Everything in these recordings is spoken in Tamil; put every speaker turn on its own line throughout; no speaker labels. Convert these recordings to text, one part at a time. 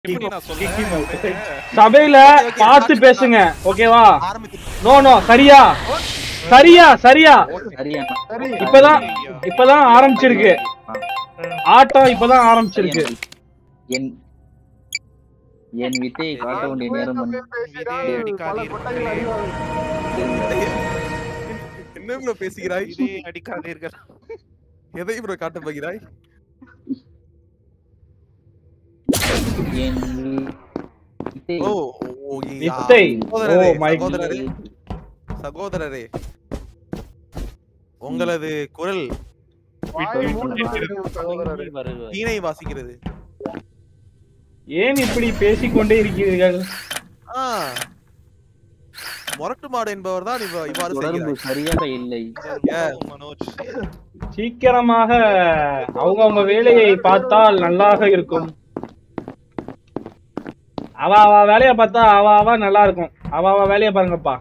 எப்படி நான் சொல்றேன்
சபையில பார்த்து பேசுங்க ஓகேவா
ஆரம்பித்து
நோ நோ சரியா சரியா சரியா
சரியா
இப்பதான் இப்பதான் ஆரம்பிச்சிருக்கு ஆட்டம் இப்பதான் ஆரம்பிச்சிருக்கு
என் என் வித்தையை காட்ட வேண்டிய நேரம் வந்து
விதையை அடிக்காதீர்கள்
என்ன ப்ரோ பேசுகிறாய்
விதையை அடிக்காதீர்கள்
எதை ப்ரோ காட்ட போகிறாய்
என் வித்தை
ஓ ஓ, யா.
வித்தை ஓ
சகோதரரே,
மை
சகோதரரே சகோதரரே உங்களது குரல் வீணை வாசிக்கிறது
ஏன் இப்படி பேசிக்கொண்டே இருக்கிறீர்கள்
ஆ முரட்டு மாடு என்பவர் தான் இவ்வாறு
தொடர்பு
செய்கிறார்
சரியாக இல்லை
மனோஜ்
சீக்கிரமாக அவங்க அவங்க வேலையை பார்த்தால் நல்லாக இருக்கும் அவ அவ வேலையை பார்த்தா அவ அவ நல்லா இருக்கும் அவ அவ வேலையை பாருங்கப்பா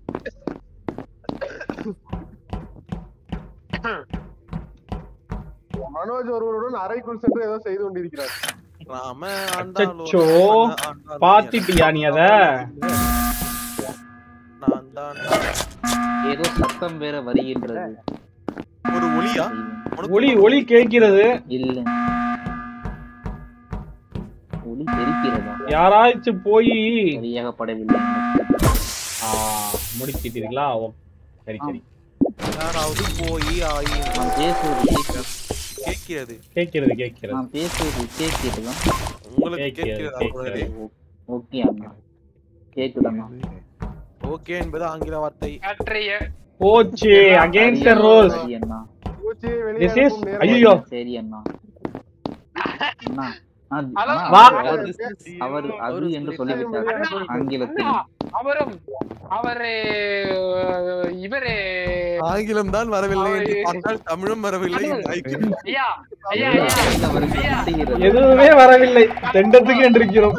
மனோஜ் ஒருவருடன் அறைக்குள் சென்று ஏதோ செய்து கொண்டிருக்கிறார்
ராம ஆண்டாள்
அச்சச்சோ,
ஒரு ஆண்டாள்
பாத்திட்டியா நீ அத
நான் தான்
ஏதோ சத்தம் வேற வருகின்றது
ஒரு ஒளியா
ஒளி ஒளி கேட்கிறது
இல்ல ஒளி தெரிக்கிறதா
யாராச்சும் போய்
சரியாக படவில்லை
முடிச்சிட்டீர்களா ஓ, சரி சரி
யாராவது போய் ஆயி
நான் பேசுவது கேட்க-
கேட்கிறது
கேட்கிறது கேட்கிறது
நான் பேசுவது கேட்கிறதா
உங்களுக்கு
கேட்கிறது,
கேட்கிறதா
கேட்கிறது.
குரலே?
ஓகே அண்ணா கேக்குதண்ணா
ஓகே என்பது ஆங்கில வார்த்தை
போச்சு அகைன்ஸ்ட் த ரூல்ஸ்
சரி அண்ணா
பூச்சியை
This
வெளியே
is-
அனுப்பும் நேரம்
ஐயோ
சரி அண்ணா அண்ணா அது-
ஹலோ?
அண்ணா,
வா.
அவர் அவர் அது என்று சொல்லிவிட்டார் ஆங்கிலத்தில்
அவரும் அவரு இவரு
ஆங்கிலம் தான் வரவில்லை என்று பார்த்தால் தமிழும் வரவில்லை
அண்ணா.
நாய்க்கு.
ஐயா ஐயா ஐயா
அவருக்கு
ஐயா.
திட்டுகிறது.
எதுவுமே வரவில்லை தெண்டத்துக்கு என்றிருக்கிறோம்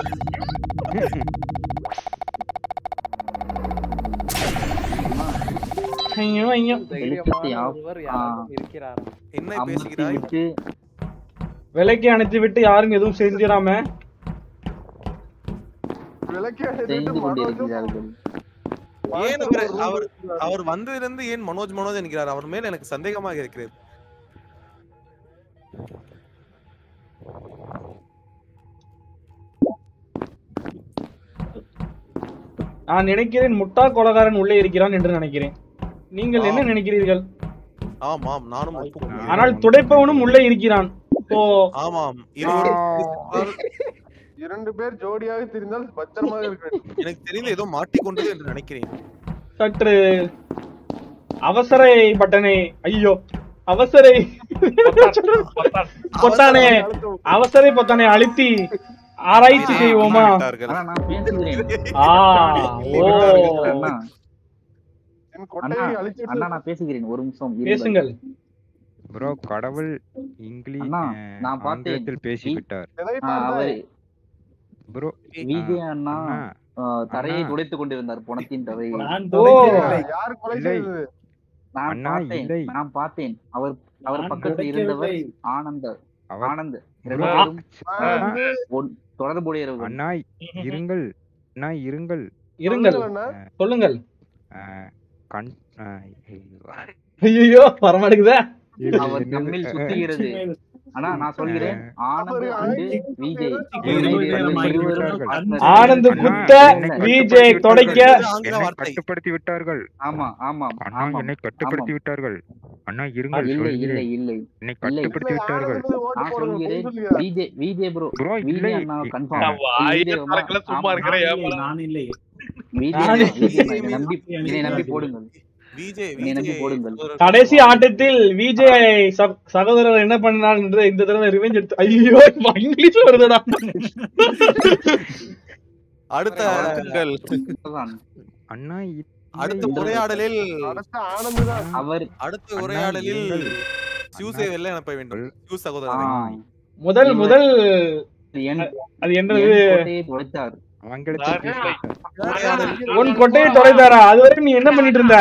ஐயோ ஐயோ
வெளிச்சத்தை ஆஃப் ஆ,
என்ன
அமர்த்தி
பேசுகிறாய்
விட்டு
விலைக்கு அணைத்து விட்டு யாரும் எதுவும் செஞ்சிடாம
விளக்கி அணைத்துவிட்டு
செய்து
மனோஜும்
கொண்டிருக்கிறார்கள்
ஏன் அவர் அவர் அவர் வந்ததிலிருந்து ஏன் மனோஜ் மனோஜ் என்கிறார் அவர் மேல் எனக்கு சந்தேகமாக இருக்கிறது
நான் நினைக்கிறேன் முட்டா கொலகாரன் உள்ளே இருக்கிறான் என்று நினைக்கிறேன் நீங்கள் என்ன நினைக்கிறீர்கள்
ஆம் ஆம் நானும் ஒப்புக்கொள்கிறேன்.
ஆனால் துடைப்பவனும் உள்ளே இருக்கிறான் ஓ
ஆமாம் இருவரும்
இரண்டு பேர் ஜோடியாக திரிந்தால் பத்திரமாக இருக்க வேண்டும்
எனக்கு தெரிந்து ஏதோ மாட்டிக்கொண்டது என்று நினைக்கிறேன்
சற்று அவசரை பட்டனை ஐயோ அவசரை பொத்தானே அவசரை பொத்தானை அழுத்தி ஆராய்ச்சி செய்வோமா
விட்டார்கள்.
ஆனா நான் பேசுகிறேன்
ஆ ஓ
அண்ணா
என்
அண்ணா
கொட்டையை அழிச்சிட்டு
அண்ணா நான் பேசுகிறேன் ஒரு நிமிஷம் இருங்கள்.
பேசுங்கள்
ப்ரோ கடவுள் இங்கிலீஷ்
அண்ணா,
அஹ்,
நான் பார்த்தேன்.
ஆங்கிலத்தில் பேசிவிட்டார்
எதை
ஆ, அவர்
பார்த்தாய்
ப்ரோ
விஜய் அண்ணா
அண்ணா,
ஆ, தரையை
அண்ணா.
துடைத்துக் கொண்டிருந்தார் பணத்தின் தரையை
ஓ
யார் கொலை
இல்லை.
செய்தது
நான்
அண்ணா,
பார்த்தேன்
இல்லை.
நான் பார்த்தேன் அவர் அவர் பக்கத்தில் இருந்தவர் ஆனந்த
அவர்
ஆனந்த்
bro,
ரெண்டு பேரும்
நான் வந்து
ஒன்- தொடர்புடையவர்கள்
அண்ணா இருங்கள் அண்ணா இருங்கள்
இருங்கள்
அண்ணா,
சொல்லுங்கள்
அஹ், கண் அஹ்,
ஐயோ வரமாட்டேங்குதா
இரு,
அவர்
என்னது?
நம்மில்
அஹ்,
சுத்துகிறது ஆனா நான் சொல்கிறேன் ஆனந்த் அண்டு விஜய்
இரு,
இருவரும்
இருவரும்
partner.
ஆனந்த்
அண்ணா,
குத்த
என்னை
விஜய்
கட்டுப்படுத்தி
தொடைக்க
விட்டார்கள்.
ஆங்கில
என்னை
வார்த்தை.
கட்டுப்படுத்தி விட்டார்கள்
ஆமா ஆமாம்
அண்ணா
ஆமாம்
என்னை கட்டுப்படுத்தி விட்டார்கள் அண்ணா இருங்கள்
இல்லை இல்லை
சொல்கிறேன்
இல்லை
என்னை
இல்லை.
கட்டுப்படுத்தி
இல்லை,
விட்டார்கள்
ஆனந்த் ஓட்டு
நான்
போடுங்க,
சொல்கிறேன்
பொய் சொல்லுகிறார்.
விஜய் விஜய் ப்ரோ
ப்ரோ இல்லை
விஜய் அண்ணா கன்ஃபார்ம்
நான்
சும்மா இருக்கிறேன் ஏப்பா.
நான் இல்லை
விஜய்
நானே-
அண்ணா, விஜய் அண்ணா, என்னை நம்பி என்னை நம்பி போடுங்கள்
விஜய்
என்னை நம்பி
விஜய்
போடுங்கள்.
ஒரு-
கடைசி ஆட்டத்தில் விஜய் ச- சகோதரர் என்ன பண்ணார் என்று இந்த தடவை ரிவெஞ்ச் எடுத்து ஐயோ இங்கிலீஷ் வருதுடா
அடுத்த உங்கள்
அதான்.
அண்ணா இல்லை.
அடுத்த உரையாடலில்
அடுத்த ஆனந்த் தான்
அவர்
அடுத்த
அண்ணா,
உரையாடலில்
இருங்கள்.
சியூசை வெல்ல அனுப்ப வேண்டும் சியூ
ஆ,
சகோதரரை
முதல் முதல்
என்
அது
என்
என்னது
கோட்டையை தொலைத்தார்
ஆங்கிலத்தில்
நான்
பேசிவிட்டார்
உரையாடல்
உன் கொட்டையை தொலைத்தாரா அது வரைக்கும் நீ என்ன பண்ணிட்டு இருந்த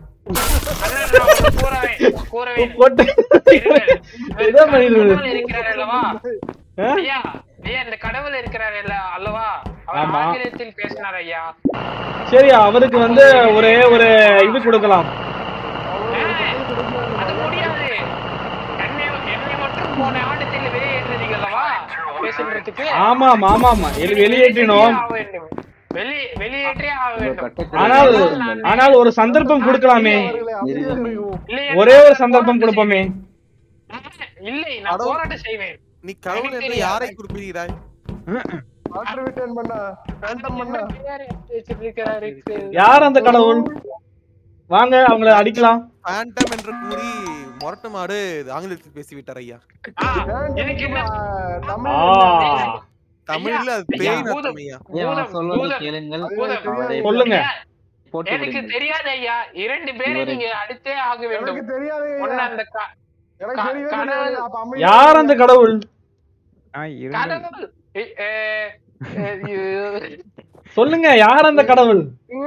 கூறவேன் கூறவேன்
கொட்டை என்ன பண்ணிட்டு இருந்த
இருக்கிறார் அல்லவா
ஆ?
ஐயா ஐயா இந்த கடவுள் இருக்கிறார் இல்ல அல்லவா அவர்
ஆமா.
ஆங்கிலத்தில் பேசினார் ஐயா
சரி அவருக்கு வந்து ஒரே ஒரு இது கொடுக்கலாம்
ஏய், அது முடியாது என்னை என்னை மட்டும் போன ஆட்டத்தில் வெளியேற்றீங்க அல்லவா பேசுறதுக்கு
ஆமாம் ஆமாம் எல் வெளியேற்றினோம்
ஆக வேண்டும். வெளி வெளியேற்றே ஆக வேண்டும்
கட்டத்தில்
ஆனால் ஆனால் ஒரு சந்தர்ப்பம் கொடுக்கலாமே
அவர்களை அமைதியாக இருக்கவும்.
இல்லை
ஒரே ஒரு சந்தர்ப்பம் கொடுப்போமே
இல்லை நான்
அடோ.
போராட்டம் செய்வேன்
நீ கடவுள் என்று யாரை குறிப்பிடுகிறாய்
மாற்று விட்டேன் பண்ணா பேண்டம் பண்ணா
வச்சிருக்கிறாரு
யார் அந்த கடவுள் வாங்க அவங்கள அடிக்கலாம்
பேண்டம் என்று கூறி முரட்டு மாடு ஆங்கிலத்தில் பேசிவிட்டார் ஐயா
எனக்கு என்ன
தமிழ்
ஆ
தமிழ்ல அது
ஐயா,
பேய்
பூதம்.
அர்த்தம் ஐயா
ஐயா,
பூதம்,
சொல்வதை
பூதம்.
கேளுங்கள்
பூதம்.
அவரை
சொல்லுங்க
போட்டு
எனக்கு
விடுங்கள்.
தெரியாது ஐயா இரண்டு பேரை
இவரை-
நீங்க அடுத்தே ஆக வேண்டும்
எனக்கு தெரியாது
ஒண்ணு அந்த க-
எனக்கு
க-
தெரியவே
கடவுள்.
தெரியாது அப்ப அமைதியா
யார் அந்த கடவுள்
ஆ இருங்கள்
கடவுள் எ- எ- எ-
சொல்லுங்க யார் அந்த கடவுள்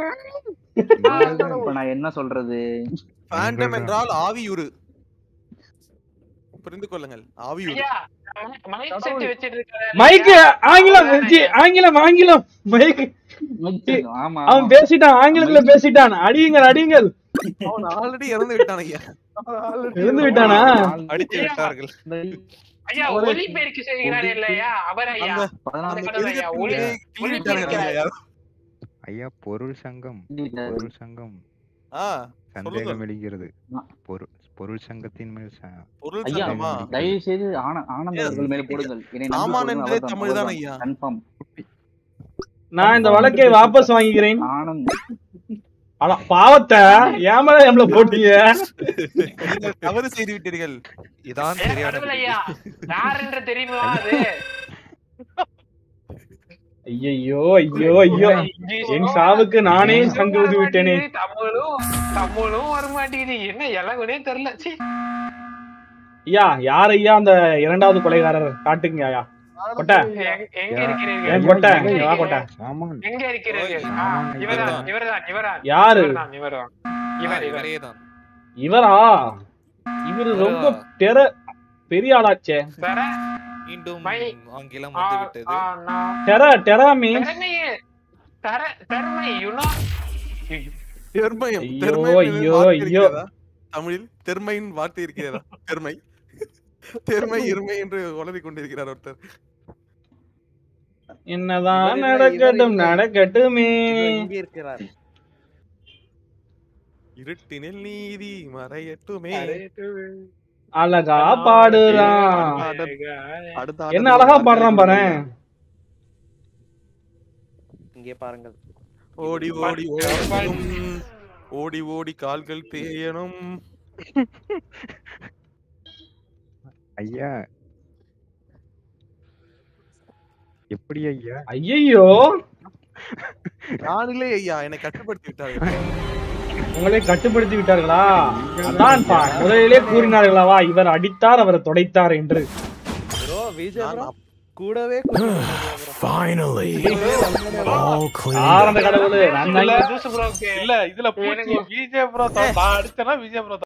இப்ப நான் என்ன சொல்றது
பேண்டம் என்றால் ஆவியுரு புரிந்து கொள்ளுங்கள் ஆவியுரு
ஐயா மைக் செட் வச்சிட்டு இருக்காரு
மைக்கு ஆங்கிலம் சி, ஆங்கிலம் ஆங்கிலம் மைக்
ஆமா
அவன் பேசிட்டான் ஆங்கிலத்துல பேசிட்டான் அடியுங்கள் அடியுங்கள்
அவன் ஆல்ரெடி இறந்து விட்டான் ஐயா
இருந்து விட்டானா
அடித்து விட்டார்கள்
ஐயா ஒலி பெருக்கு செய்கிறார் இல்லையா அவர் ஐயா
அந்த
பதினாலு
அந்த
கடவுள் ஐயா, ஒளி-
கிறுக்கு கிள்ளி விட்டானுங்க ஐயா
ஐயா பொருள் சங்கம் பொருள் சங்கம்
ஆ
சந்தேகம் எழுகிறது பொருள் பொருள் சங்கத்தின் மேல் ச-
பொருள்
ஐயா
சங்கமா
தயவு செய்து ஆன- ஆனந்த் அவர்கள் மேல போடுங்கள் என்னை நம்பி
ஆமான்
போடுங்கள்,
என்பதே
அவர்தான்,
தமிழ் தான்
அவர்தான்.
ஐயா.
கன்ஃபார்ம்
நான் இந்த வழக்கை வாபஸ் வாங்கிக்கிறேன்
ஆனந்த்
அட பாவத்தை ஏமல எம்ல போட்டீங்க
நீங்கள் தவறு செய்து விட்டீர்கள்
இதான்
ஏ,
சரியான
கடவுள் ஐயா யார் என்று தெரியுமா அது
ஐயோ ஐயோ ஐயோ என் சாவுக்கு நானே சங்கு ஊதி விட்டேனே
தமிழும் தமிழும் வர மாட்டேங்குது என்ன எல்லாம் தெரியல சீ.
ஐயா யார் ஐயா அந்த இரண்டாவது கொலைகாரர் காட்டுங்க ஐயா கொட்டை.
எங்க- எங்க
யா.
இருக்கிறீர்கள்
என் கொட்டை
எங்க
வா கொட்டை
இருக்கிறீர்கள்?
ஆமாம்
எங்க இருக்கிறீர்கள்
ஓய்,
ஆ,
ஆமாம்,
இவர்தான்
இவர்தான்.
இவர்தான் இவர்தான்
யாரு
இவர்தான் இவர்தான் இவர் இவர்
இவரே தான்
இவரா இவரு ரொம்ப தெர பெரிய ஆளாச்சே
வேற
மீண்டும்
மை-
ஆங்கிலம்
ஆ,
வந்து விட்டது
ஆ, நான்
டெர டெரா மீன்ஸ்
திறமையே தர திறமை யுனோ
தெர்மயம்
ஐயோ,
தெர்மை என்று
ஐயோ,
வார்த்தை
ஐயோ.
இருக்கிறதா? தமிழில் தெர்மையின் வார்த்தை இருக்கிறதா தெர்மை தெர்மை இருமை என்று உளறி கொண்டிருக்கிறார் ஒருத்தர்
என்னதான்
இவர் இல்ல,
நடக்கட்டும்
இவர் இல்ல.
நடக்கட்டுமே
இருக்கிறார் இருட்டினில் நீதி மறையட்டுமே
அழகா பாடுறான்
அடுத்த
என்ன அழகா பாடுறான் பாரு
இங்கே பாருங்கள்
ஓடி ஓடி ஓடணும் ஓடி ஓடி கால்கள் தேயணும்
ஐயா எப்படி ஐயா
ஐயோ
நானிலே ஐயா என்னை கட்டுப்படுத்தி விட்டார்கள்
உங்களை கட்டுப்படுத்தி விட்டார்களா அதான் பா முதலிலே கூறினார்களாவா இவர் அடித்தார் அவர் தொடைத்தார் என்று
ப்ரோ விஜய்
நான்
ப்ரோ கூடவே
யார் அந்த கடவுள் நான் தான்
ஜூஸ் ப்ரோக்கு
இல்ல இதுல பூச்சி
எனக்கு-
விஜய் ப்ரோ அடிச்சனா விஜய் ப்ரோ